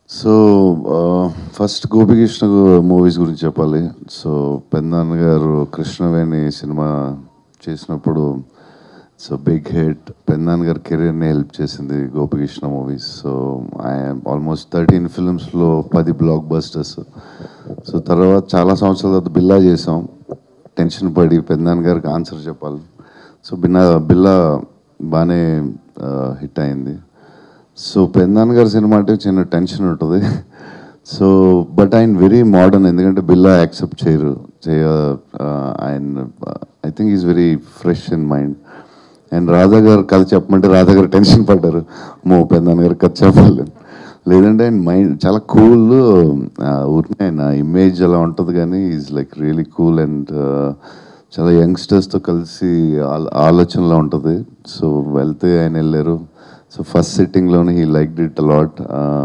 so first Gopikrishna movies గురించి చెప్పాలి so పెన్నాన్న గారు కృష్ణవేణి సినిమా చేసినప్పుడు సో బిగ్ హిట్ పెన్నాన్ గారి కెరీర్ని హెల్ప్ చేసింది Gopikrishna movies so almost thirteen ఫిల్మ్స్లో పది బ్లాక్ బస్టర్స్ సో తర్వాత చాలా సంవత్సరాల తర్వాత బిల్లా చేసాం టెన్షన్ పడి పెన్నాన్ గారికి ఆన్సర్ చెప్పాలి సో బిన్నా బిల్లా బాగానే హిట్ అయింది సో పెన్నాన్ గారి సినిమా అంటే చిన్న టెన్షన్ ఉంటుంది సో బట్ ఆయన వెరీ మోడర్న్ ఎందుకంటే బిల్లా యాక్సెప్ట్ చేయరు చేయ ఆ, ఆయన I think is very fresh in mind and Radha గారు కథ చెప్పమంటే రాధా గారు టెన్షన్ పడ్డారు మో పెన్నాన్ గారు కథ చెప్పాలి లేదంటే ఆయన మైండ్ చాలా కూల్ ఊరినే ఆయన ఇమేజ్ అలా ఉంటుంది కానీ is like really cool and చాలా యంగ్స్టర్స్తో కలిసి ఆల- ఆలోచనలో ఉంటుంది సో వెళ్తే ఆయన వెళ్ళారు సో ఫస్ట్ సిట్టింగ్లోనే he like it a lot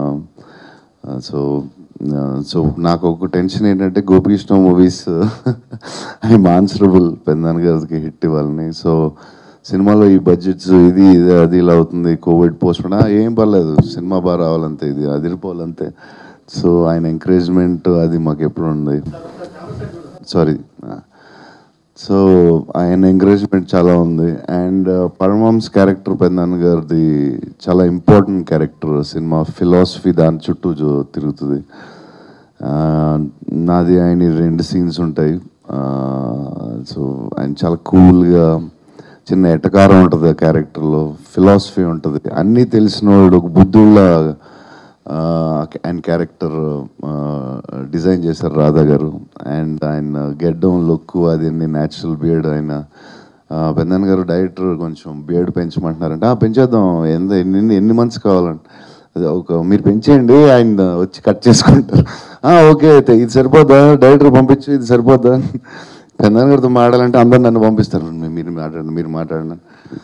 so so నాకు ఒక టెన్షన్ ఏంటంటే గోపికృష్ణ మూవీస్ ఐఎమ్ ఆన్సరబుల్ పెందాన్ గారికి హిట్ ఇవ్వాలని సో సినిమాలో ఈ బడ్జెట్స్ ఇది ఇది అది ఇలా అవుతుంది కోవిడ్ పోస్ట్ ఏం పర్లేదు సినిమా బాగా రావాలంతే ఇది అదిరిపోవాలంతే సో ఆయన ఎంకరేజ్మెంట్ అది మాకు ఎప్పుడు ఉంది సారీ సో ఆయన ఎంకరేజ్మెంట్ చాలా ఉంది అండ్ పరమాంస్ క్యారెక్టర్ పెద్దనాన్న గారిది చాలా ఇంపార్టెంట్ క్యారెక్టర్ సినిమా ఫిలాసఫీ దాని చుట్టూ జో- తిరుగుతుంది ఆ, నాది ఆయన రెండు సీన్స్ ఉంటాయి సో ఆయన చాలా కూల్గా చిన్న ఎటకారం ఉంటుంది ఆ క్యారెక్టర్లో ఫిలాసఫీ ఉంటుంది అన్నీ తెలిసినవాడు ఒక బుద్ధుళ్ళ ఆ, ఆయన క్యారెక్టర్ డిజైన్ చేశారు రాధా గారు అండ్ ఆయన గెడ్డం లుక్ అది అన్ని న్యాచురల్ బియర్డ్ ఆయన ఆ, పెద్దన్న గారు డైరెక్టర్ కొంచెం బియర్డ్ పెంచమంటున్నారంటే "ఆ, పెంచేద్దాం ఎంత ఎన్ని ఎన్ని మంత్స్ కావాలంటే అది ఒక మీరు పెంచేయండి ఆయన వచ్చి కట్ చేసుకుంటారు "ఆ, ఓకే అయితే ఇది సరిపోద్దా డైరెక్టర్ పంపించు ఇది సరిపోద్దా పెద్దన్న గారితో మాట్లాడాలంటే అందరు నన్ను పంపిస్తారు "మీ- మీరు మాట్లాడండి మీరు మాట్లాడండి